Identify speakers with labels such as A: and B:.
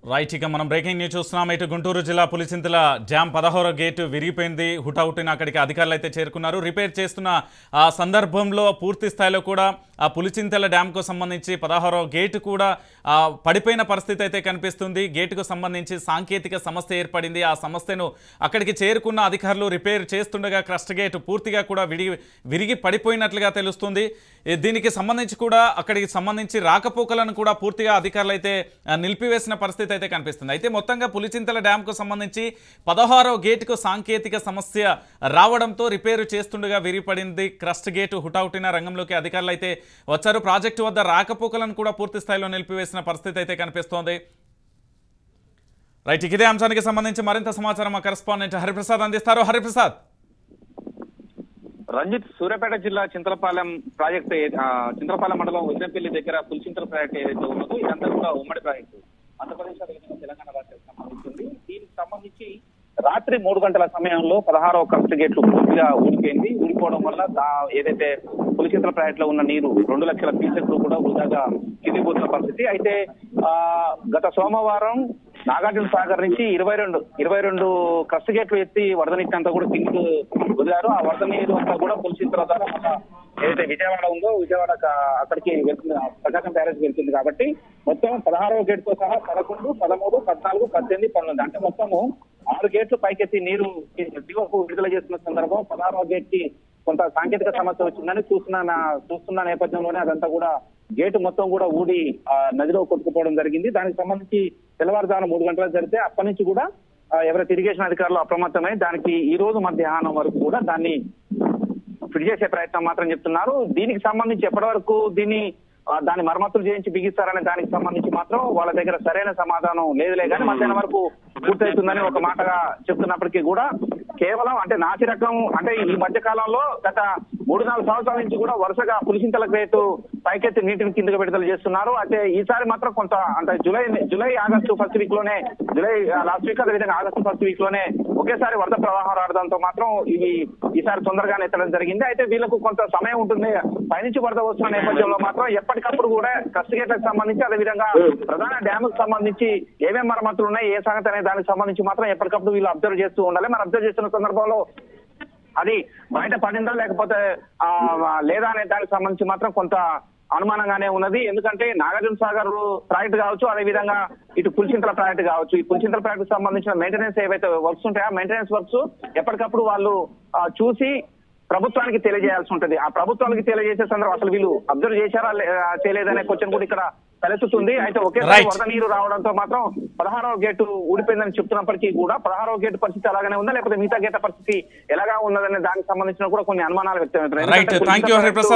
A: Right ఇక మనం breaking news చూస్తున్నాం ఇటు గుంటూరు జిల్లా పులిచింతల డ్యామ్ పదహారో గేటు విరిగిపోయింది హుటాహుటిన అక్కడికి అధికారులు అయితే చేరుకున్నారు రిపేర్ చేస్తున్న ఆ సందర్భంలో పూర్తి స్థాయిలో కూడా ఆ పులిచింతల డ్యామ్కు సంబంధించి పదహారో గేటు కూడా ఆ, పడిపోయిన పరిస్థితి అయితే కనిపిస్తుంది గేటుకు సంబంధించి సాంకేతిక సమస్య ఏర్పడింది ఆ సమస్యను అక్కడికి చేరుకున్న అధికారులు రిపేర్ చేస్తుండగా క్రస్ట్ గేటు పూర్తిగా కూడా విడిగి విరిగి పడిపోయినట్లుగా తెలుస్తుంది ఏ, దీనికి సంబంధించి కూడా అక్కడికి సంబంధించి రాకపోకలను కూడా పూర్తిగా అధికారులు అయితే ఆ, నిలిపివేసిన పరిస్థితి అయితే కనిపిస్తుంది అయితే మొత్తంగా పులిచింతల డ్యాంకు సంబంధించి పదహారో గేటుకు సాంకేతిక సమస్య రావడంతో రిపేరు చేస్తుండగా విరిపడింది క్రస్ట్ గేటు హుటాహుటిన రంగంలోకి అధికారులు అయితే వచ్చారు ప్రాజెక్టు వద్ద రాకపోకలను కూడా పూర్తి స్థాయిలో నిలిపివేసిన పరిస్థితి అయితే కనిపిస్తోంది రైట్ ఇక ఇదే అంశానికి సంబంధించి మరింత సమాచారం మా కరెస్పాండెంట్ హరిప్రసాద్ అందిస్తారు హరిప్రసాద్
B: రంజిత్ సూర్యాపేట జిల్లా చింతలపాలెం ప్రాజెక్ట్ ఏ- ఆ, చింతలపాలెం మండలం ఉద్దంపల్లి దగ్గర పులిచింతల ప్రాజెక్ట్ ఏదైతే ఉన్నదో ఇదంతా కూడా ఉమ్మడి ప్రాజెక్టు ఆంధ్రప్రదేశ్ అదేవిధంగా తెలంగాణ రాష్ట్రానికి సంబంధించింది దీనికి సంబంధించి రాత్రి మూడు గంటల సమయంలో పదహారో కరెక్ట్ గేట్లు పూర్తిగా ఊడిపోయింది ఊడిపోవడం వల్ల దా- ఏదైతే పులిచింతల ప్రాజెక్ట్ లో ఉన్న నీరు రెండు లక్షల క్యూసెక్లు కూడా వృధాగా కిందిపోతున్న పరిస్థితి అయితే ఆ గత సోమవారం నాగార్జున సాగర్ నుంచి ఇరవై రెండు ఇరవై రెండు క్రస్ట్ గేట్లు ఎత్తి వరద నీటి అంతా కూడా కిందికి వదిలారు ఆ వరద నీరు అంతా కూడా పులిచింతల ద్వారా మళ్ళా ఏదైతే విజయవాడ ఉందో విజయవాడ క- అక్కడికి వెళ్తుంది ఆ ప్రకాశం బ్యారేజ్ వెళ్తుంది కాబట్టి మొత్తం పదహారవ గేట్ తో సహా పదకొండు పదమూడు పద్నాలుగు పద్దెనిమిది పంతొమ్మిది అంటే మొత్తము ఆరు గేట్లు పైకెత్తి నీరు దిగువకు విడుదల చేస్తున్న సందర్భం పదహారవ గేట్ కి కొంత సాంకేతిక సమస్య వచ్చిందని చూస్తున్న నా- చూస్తున్న నేపథ్యంలోనే అదంతా కూడా గేటు మొత్తం కూడా ఊడి ఆ, నదిలో కొట్టుకుపోవడం జరిగింది దానికి సంబంధించి తెల్లవారుజామున మూడు గంటలకు జరిగితే అప్పటి నుంచి కూడా ఆ, ఎవరైతే ఇరిగేషన్ అధికారులు అప్రమత్తమై దానికి ఈ రోజు మధ్యాహ్నం వరకు కూడా దాన్ని ఫిట్ చేసే ప్రయత్నం మాత్రం చెప్తున్నారు దీనికి సంబంధించి ఎప్పటి వరకు దీన్ని ఆ, దాని మరమ్మతులు చేయించి బిగిస్తారనే దానికి సంబంధించి మాత్రం వాళ్ళ దగ్గర సరైన సమాధానం లేదులే కానీ మధ్యాహ్నం వరకు పూర్తవుతుందని ఒక మాటగా చెప్తున్నప్పటికీ కూడా కేవలం అంటే నాసి రకం అంటే ఈ మధ్య కాలంలో గత మూడు నాలుగు సంవత్సరాల నుంచి కూడా వరుసగా పులిసింతల రేటు పైకెత్తి నీటిని కిందకి విడుదల చేస్తున్నారు అయితే ఈసారి మాత్రం కొంత అంటే July July August first week లోనే జూలై లాస్ట్ వీక్ అదేవిధంగా ఆగస్టు ఫస్ట్ వీక్ లోనే ఒకేసారి వరద ప్రవాహం రావడంతో మాత్రం ఇవి ఈసారి తొందరగానే ఎత్తడం జరిగింది అయితే వీళ్ళకు కొంత సమయం ఉంటుంది పైనుంచి వరద వస్తున్న నేపథ్యంలో మాత్రం ఎప్పటికప్పుడు కూడా కస్ట్ గేట్లకు సంబంధించి అదేవిధంగా ప్రధాన డ్యాముకు సంబంధించి ఏమేం మరమ్మతులు ఉన్నాయి ఏ సంగతి అనే దానికి సంబంధించి మాత్రం ఎప్పటికప్పుడు వీళ్ళు అబ్జర్వ్ చేస్తూ ఉండాలి మరి అబ్జర్వ్ చేస్తున్న సందర్భంలో అది బయట పడిందా లేకపోతే ఆ లేదా అనే దానికి సంబంధించి మాత్రం కొంత అనుమానంగానే ఉన్నది ఎందుకంటే నాగార్జున సాగర్ ప్రాజెక్ట్ కావచ్చు అదే విధంగా ఇటు పులిచింతల ప్రాజెక్ట్ కావచ్చు ఈ పులిచింతల ప్రాజెక్ట్ సంబంధించిన మెయింటెనెన్స్ ఏవైతే వర్క్స్ ఉంటాయో ఆ మెయింటెనెన్స్ వర్క్స్ ఎప్పటికప్పుడు వాళ్ళు ఆ, చూసి ప్రభుత్వానికి తెలియజేయాల్సి ఉంటది ఆ ప్రభుత్వానికి తెలియజేసే సందర్భం అసలు వీళ్ళు అబ్జర్వ్ చేశారా లే- ఆ, చేయలేదనే క్వశ్చన్ కూడా ఇక్కడ తలెత్తుతుంది అయితే ఒకేసారి
A: Right.
B: వరద నీరు రావడంతో మాత్రం పదహారవ గేటు ఊడిపోయిందని చెప్తున్నప్పటికీ కూడా పదహారవ గేటు పరిస్థితి అలాగనే ఉందా లేకపోతే మిగతా గేట పరిస్థితి ఎలాగా ఉన్నదనే దానికి సంబంధించిన కూడా కొన్ని అనుమానాలు వ్యక్తమవుతున్నాయి
A: రైట్
B: ఎందుకంటే
A: థ్యాంక్ యూ
B: పులిచింతల
A: హరిప్రసాద్